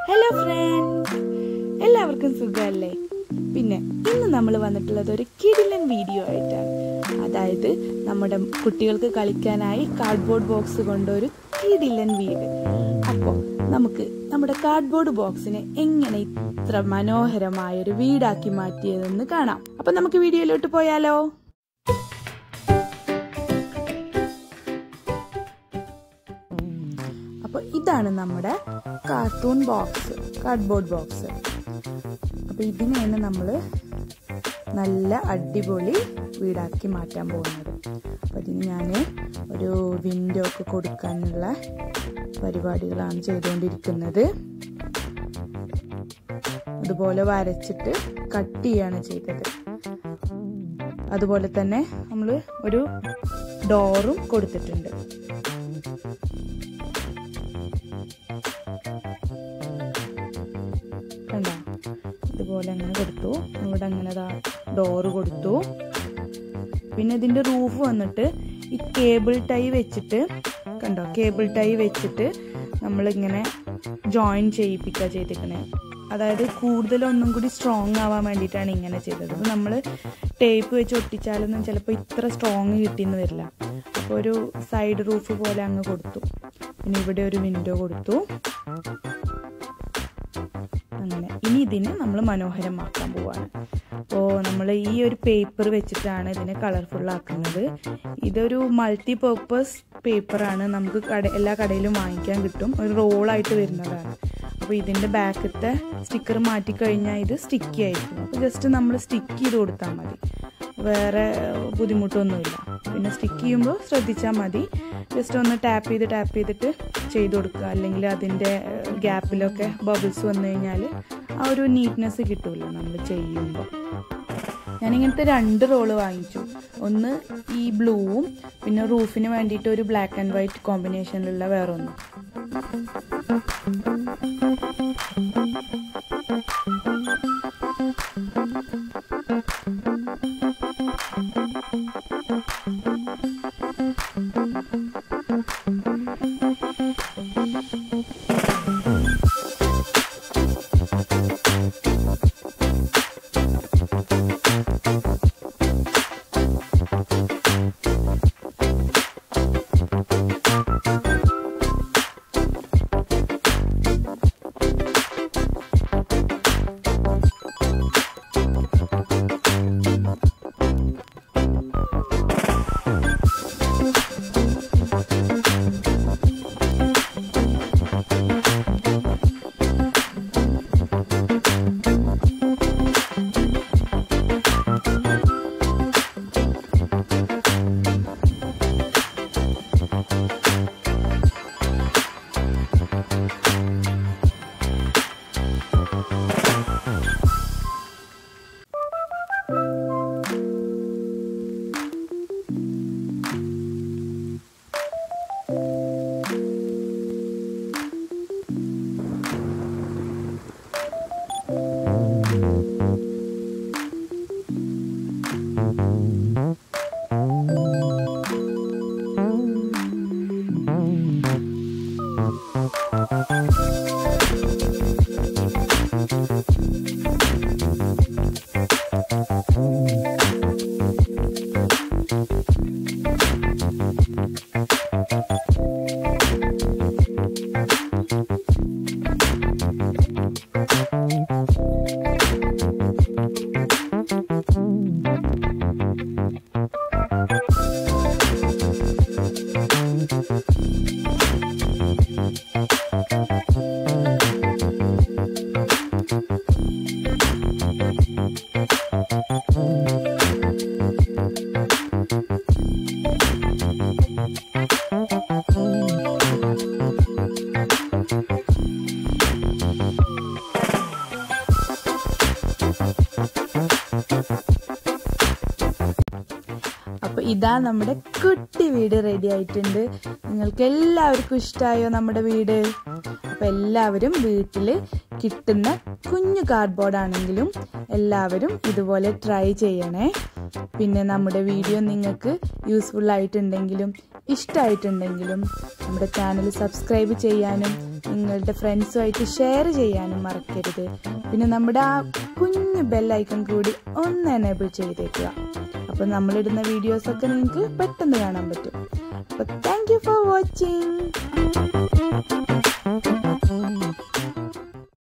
hello friends എല്ലാവർക്കും സുഖമല്ലേ പിന്നെ ഇന്ന് നമ്മൾ വന്നിട്ടുള്ളത് ഒരു കിടിലൻ വീഡിയോ ആയിട്ടാണ് അതായത് നമ്മുടെ കുട്ടികൾക്ക് കളിക്കാനായി കാർഡ്ബോർഡ് ബോക്സ് കൊണ്ട് ഒരു കിടിലൻ വീട് അപ്പോൾ നമുക്ക് നമ്മുടെ കാർഡ്ബോർഡ് ബോക്സിനെ എങ്ങനെ ഇത്ര മനോഹരമായ ഒരു വീടാക്കി മാറ്റിയതെന്ന് കാണാം അപ്പൊ നമുക്ക് വീഡിയോയിലോട്ട് പോയാലോ അപ്പോൾ ഇതാണ് നമ്മുടെ കാർട്ടൂൺ ബോക്സ് കാർഡ്ബോർഡ് ബോക്സ് അപ്പോൾ ഇതിനെയാണ് നമ്മൾ നല്ല അടിപൊളി വീടാക്കി മാറ്റാൻ പോകുന്നത് അപ്പോൾ ഇതിന് ഞാൻ ഒരു വിൻഡോ ഒക്കെ കൊടുക്കാനുള്ള പരിപാടികളാണ് ചെയ്തുകൊണ്ടിരിക്കുന്നത് അതുപോലെ വരച്ചിട്ട് കട്ട് ചെയ്യാണ് ചെയ്തത് അതുപോലെ തന്നെ നമ്മൾ ഒരു ഡോറും കൊടുത്തിട്ടുണ്ട് കണ്ടോ ഇതുപോലെ അങ്ങനെ കൊടുത്തു ഇവിടെ അങ്ങനെ ഡോറ് കൊടുത്തു പിന്നെ ഇതിന്റെ റൂഫ് വന്നിട്ട് ഈ കേബിൾ ടൈ വെച്ചിട്ട് കണ്ടോ കേബിൾ ടൈ വെച്ചിട്ട് നമ്മളിങ്ങനെ ജോയിൻ ചെയ്യിപ്പിക്കുക ചെയ്തിരിക്കണേ അതായത് കൂടുതൽ ഒന്നും കൂടി സ്ട്രോങ് ആവാൻ വേണ്ടിയിട്ടാണ് ഇങ്ങനെ ചെയ്തത് ഇത് നമ്മൾ ടേപ്പ് വെച്ച് ഒട്ടിച്ചാലൊന്നും ചിലപ്പോൾ ഇത്ര സ്ട്രോങ് കിട്ടിയെന്ന് വരില്ല അപ്പോൾ ഒരു സൈഡ് റൂഫ് പോലെ അങ്ങ് കൊടുത്തു പിന്നെ ഇവിടെ ഒരു വിൻഡോ കൊടുത്തു അങ്ങനെ ഇനി ഇതിനെ നമ്മൾ മനോഹരമാക്കാൻ പോവാണ് അപ്പോൾ നമ്മൾ ഈ ഒരു പേപ്പർ വെച്ചിട്ടാണ് ഇതിനെ കളർഫുൾ ആക്കുന്നത് ഇതൊരു മൾട്ടി പർപ്പസ് പേപ്പറാണ് നമുക്ക് കട എല്ലാ കടയിലും വാങ്ങിക്കാൻ കിട്ടും ഒരു റോളായിട്ട് വരുന്നതാണ് അപ്പോൾ ഇതിൻ്റെ ബാക്കത്തെ സ്റ്റിക്കർ മാറ്റി കഴിഞ്ഞാൽ ഇത് സ്റ്റിക്കി ആയിരിക്കും അപ്പോൾ ജസ്റ്റ് നമ്മൾ സ്റ്റിക്ക് ചെയ്ത് കൊടുത്താൽ മതി വേറെ ബുദ്ധിമുട്ടൊന്നുമില്ല പിന്നെ സ്റ്റിക്ക് ചെയ്യുമ്പോൾ ശ്രദ്ധിച്ചാൽ മതി ജസ്റ്റ് ഒന്ന് ടാപ്പ് ചെയ്ത് ടാപ്പ് ചെയ്തിട്ട് ചെയ്ത് കൊടുക്കുക അല്ലെങ്കിൽ അതിൻ്റെ ഗ്യാപ്പിലൊക്കെ ബബിൾസ് വന്നു കഴിഞ്ഞാൽ ആ ഒരു നീറ്റ്നെസ് കിട്ടില്ല നമ്മൾ ചെയ്യുമ്പോൾ ഞാനിങ്ങനത്തെ രണ്ട് റോള് വാങ്ങിച്ചു ഒന്ന് ഈ ബ്ലൂവും പിന്നെ റൂഫിന് വേണ്ടിയിട്ട് ഒരു ബ്ലാക്ക് ആൻഡ് വൈറ്റ് കോമ്പിനേഷനിലുള്ള വേറൊന്നും അപ്പോൾ ഇതാ നമ്മുടെ കുട്ടി വീട് റെഡി ആയിട്ടുണ്ട് നിങ്ങൾക്ക് എല്ലാവർക്കും ഇഷ്ടമായോ നമ്മുടെ വീട് അപ്പോൾ എല്ലാവരും വീട്ടിൽ കിട്ടുന്ന കുഞ്ഞു കാർഡ്ബോർഡ് ആണെങ്കിലും എല്ലാവരും ഇതുപോലെ ട്രൈ ചെയ്യണേ പിന്നെ നമ്മുടെ വീഡിയോ നിങ്ങൾക്ക് യൂസ്ഫുൾ ആയിട്ടുണ്ടെങ്കിലും ഇഷ്ടമായിട്ടുണ്ടെങ്കിലും നമ്മുടെ ചാനൽ സബ്സ്ക്രൈബ് ചെയ്യാനും നിങ്ങളുടെ ഫ്രണ്ട്സുമായിട്ട് ഷെയർ ചെയ്യാനും മറക്കരുത് പിന്നെ നമ്മുടെ ആ കുഞ്ഞു ബെല്ലൈക്കൺ കൂടി ഒന്ന് എനേബിൾ ചെയ്തേക്കുക അപ്പോൾ നമ്മളിടുന്ന വീഡിയോസൊക്കെ നിങ്ങൾക്ക് പെട്ടെന്ന് കാണാൻ പറ്റും അപ്പോൾ താങ്ക് യു ഫോർ വാച്ചിങ്